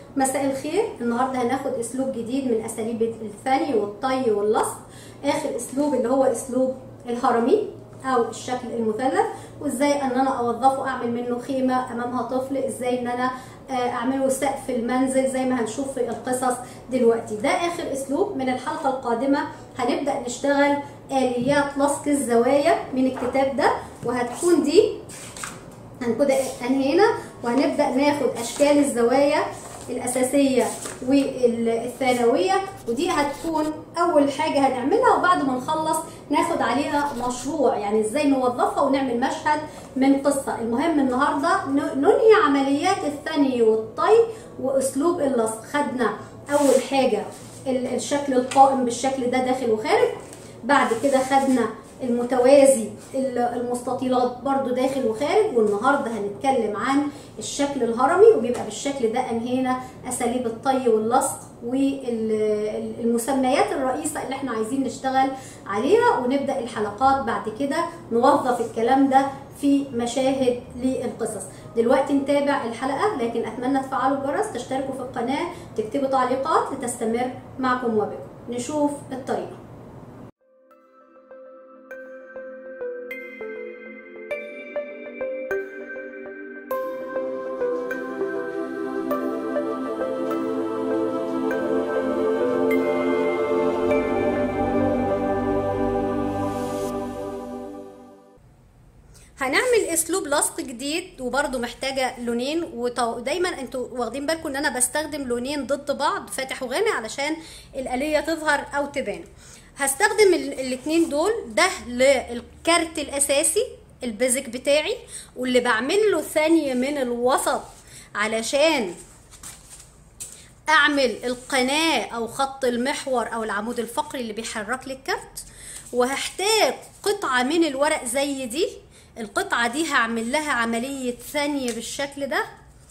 مساء الخير النهارده هناخد اسلوب جديد من اساليب الثني والطي واللصق اخر اسلوب اللي هو اسلوب الهرمي او الشكل المثلث وازاي ان انا اوظفه اعمل منه خيمه امامها طفل ازاي ان انا اعمله سقف المنزل زي ما هنشوف في القصص دلوقتي ده اخر اسلوب من الحلقه القادمه هنبدا نشتغل اليات لصق الزوايا من الكتاب ده وهتكون دي هنكون انهينا وهنبدا ناخد اشكال الزوايا الاساسيه والثانويه ودي هتكون اول حاجه هنعملها وبعد ما نخلص ناخد عليها مشروع يعني ازاي نوظفها ونعمل مشهد من قصه المهم النهارده ننهي عمليات الثني والطي واسلوب اللصق خدنا اول حاجه الشكل القائم بالشكل ده داخل وخارج بعد كده خدنا المتوازي المستطيلات برضو داخل وخارج والنهارده هنتكلم عن الشكل الهرمي وبيبقى بالشكل ده انهينا اساليب الطي واللصق والمسميات الرئيسه اللي احنا عايزين نشتغل عليها ونبدا الحلقات بعد كده نوظف الكلام ده في مشاهد للقصص دلوقتي نتابع الحلقه لكن اتمنى تفعلوا الجرس تشتركوا في القناه تكتبوا تعليقات لتستمر معكم وبكم نشوف الطريقه هنعمل اسلوب لصق جديد وبرده محتاجه لونين ودايما انتوا واخدين بالكم ان انا بستخدم لونين ضد بعض فاتح وغامق علشان الاليه تظهر او تبان هستخدم الاثنين دول ده للكارت الاساسي البيزك بتاعي واللي بعمل له ثانيه من الوسط علشان اعمل القناه او خط المحور او العمود الفقري اللي بيحرك لي الكارت وهحتاج قطعه من الورق زي دي القطعة دي هعمل لها عملية ثانية بالشكل ده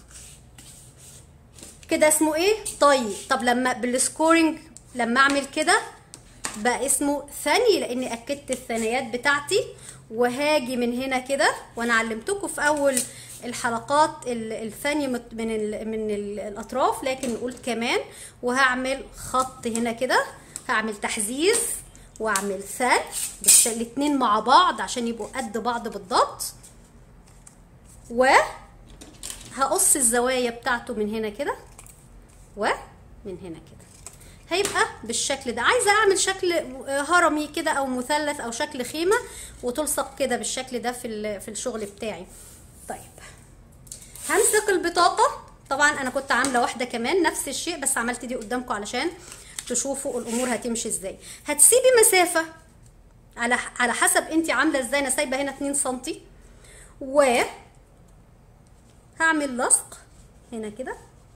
كده اسمه ايه طي طب لما بالسكورنج لما اعمل كده بقى اسمه ثاني لاني اكدت الثانيات بتاعتي وهاجي من هنا كده وانا علمتكم في اول الحلقات الثانية من ال من ال الاطراف لكن قلت كمان وهعمل خط هنا كده هعمل تحزيز واعمل ثان الاتنين مع بعض عشان يبقوا قد بعض بالضبط و هقص الزوايا بتاعته من هنا كده ومن هنا كده هيبقى بالشكل ده عايزه اعمل شكل هرمي كده او مثلث او شكل خيمه وتلصق كده بالشكل ده في في الشغل بتاعي طيب همسك البطاقه طبعا انا كنت عامله واحده كمان نفس الشيء بس عملت دي قدامكم علشان تشوفوا الامور هتمشي ازاي هتسيبي مسافه على على حسب انت عامله ازاي انا سايبه هنا 2 سم و هعمل لصق هنا كده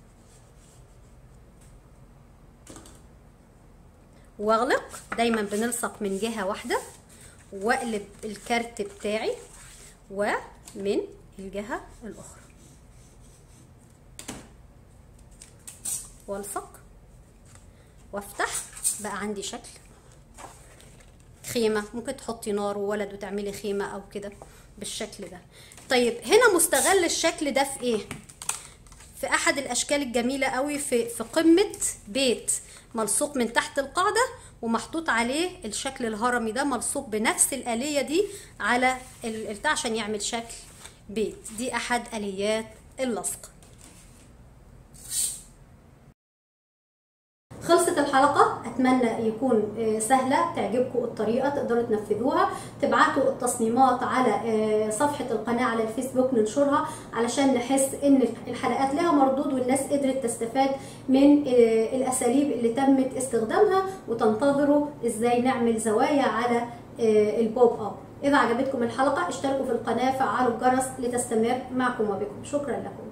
واغلق دايما بنلصق من جهه واحده واقلب الكارت بتاعي ومن الجهه الاخرى والصق وافتح بقى عندي شكل خيمه ممكن تحطي نار وولد وتعملي خيمه او كده بالشكل ده طيب هنا مستغل الشكل ده في ايه في احد الاشكال الجميله قوي في في قمه بيت ملصوق من تحت القاعده ومحطوط عليه الشكل الهرمي ده ملصوق بنفس الاليه دي على البتاع عشان يعمل شكل بيت دي احد اليات اللصق خلصت الحلقة أتمنى يكون سهلة تعجبكم الطريقة تقدروا تنفذوها تبعتوا التصميمات على صفحة القناة على الفيسبوك ننشرها علشان نحس إن الحلقات لها مردود والناس قدرت تستفاد من الأساليب اللي تمت استخدامها وتنتظروا إزاي نعمل زوايا على البوب أب إذا عجبتكم الحلقة اشتركوا في القناة فعلوا الجرس لتستمر معكم وبكم شكرا لكم